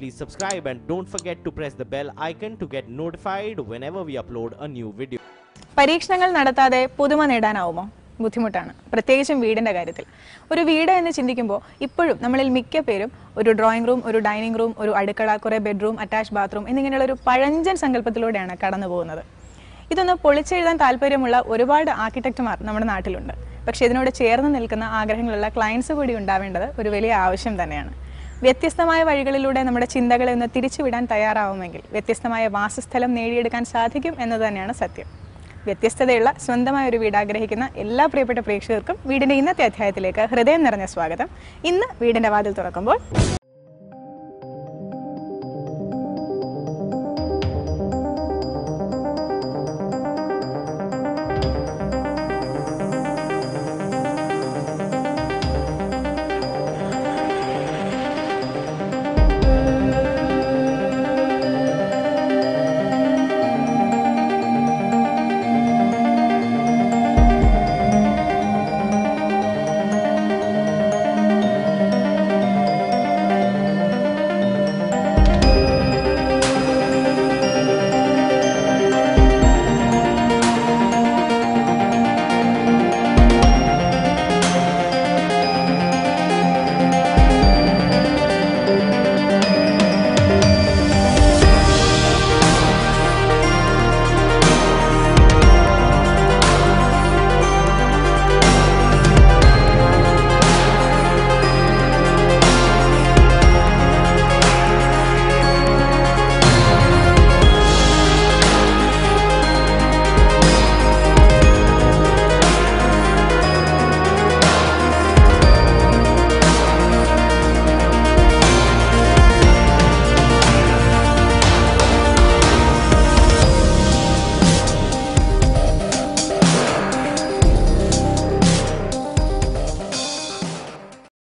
please subscribe and don't forget to press the bell icon to get notified whenever we upload a new video. പരീക്ഷണങ്ങൾ നടത്താതെ പുതുമ നേടാനാവുമോ ബുദ്ധിമുട്ടാണ് പ്രത്യേകിച്ചും വീടിൻ്റെ കാര്യത്തിൽ ഒരു വീട് എന്ന് ചിന്തിക്കുമ്പോൾ ഇപ്പോഴും നമ്മളിൽ മിക്ക പേരും ഒരു ഡ്രോയിങ് റൂം ഒരു ഡൈനിങ് റൂം ഒരു അടുക്കള കുറേ ബെഡ്റൂം അറ്റാച്ച് ബാത്റൂം എന്നിങ്ങനെയുള്ള ഒരു പഴഞ്ചൻ സങ്കല്പത്തിലൂടെയാണ് കടന്നു പോകുന്നത് ഇതൊന്ന് പൊളിച്ചെഴുതാൻ താല്പര്യമുള്ള ഒരുപാട് ആർക്കിടെക്റ്റുമാർ നമ്മുടെ നാട്ടിലുണ്ട് പക്ഷേ ഇതിനോട് ചേർന്ന് നിൽക്കുന്ന ആഗ്രഹങ്ങളുള്ള ക്ലയൻസ് കൂടി ഉണ്ടാവേണ്ടത് ഒരു വലിയ ആവശ്യം തന്നെയാണ് വ്യത്യസ്തമായ വഴികളിലൂടെ നമ്മുടെ ചിന്തകളെ ഒന്ന് തിരിച്ചുവിടാൻ തയ്യാറാവുമെങ്കിൽ വ്യത്യസ്തമായ വാസസ്ഥലം നേടിയെടുക്കാൻ സാധിക്കും എന്നത് തന്നെയാണ് സത്യം വ്യത്യസ്തതയുള്ള സ്വന്തമായ ഒരു വീട് ആഗ്രഹിക്കുന്ന എല്ലാ പ്രിയപ്പെട്ട പ്രേക്ഷകർക്കും വീടിൻ്റെ ഇന്നത്തെ അധ്യായത്തിലേക്ക് ഹൃദയം നിറഞ്ഞ സ്വാഗതം ഇന്ന് വീടിൻ്റെ വാതിൽ തുറക്കുമ്പോൾ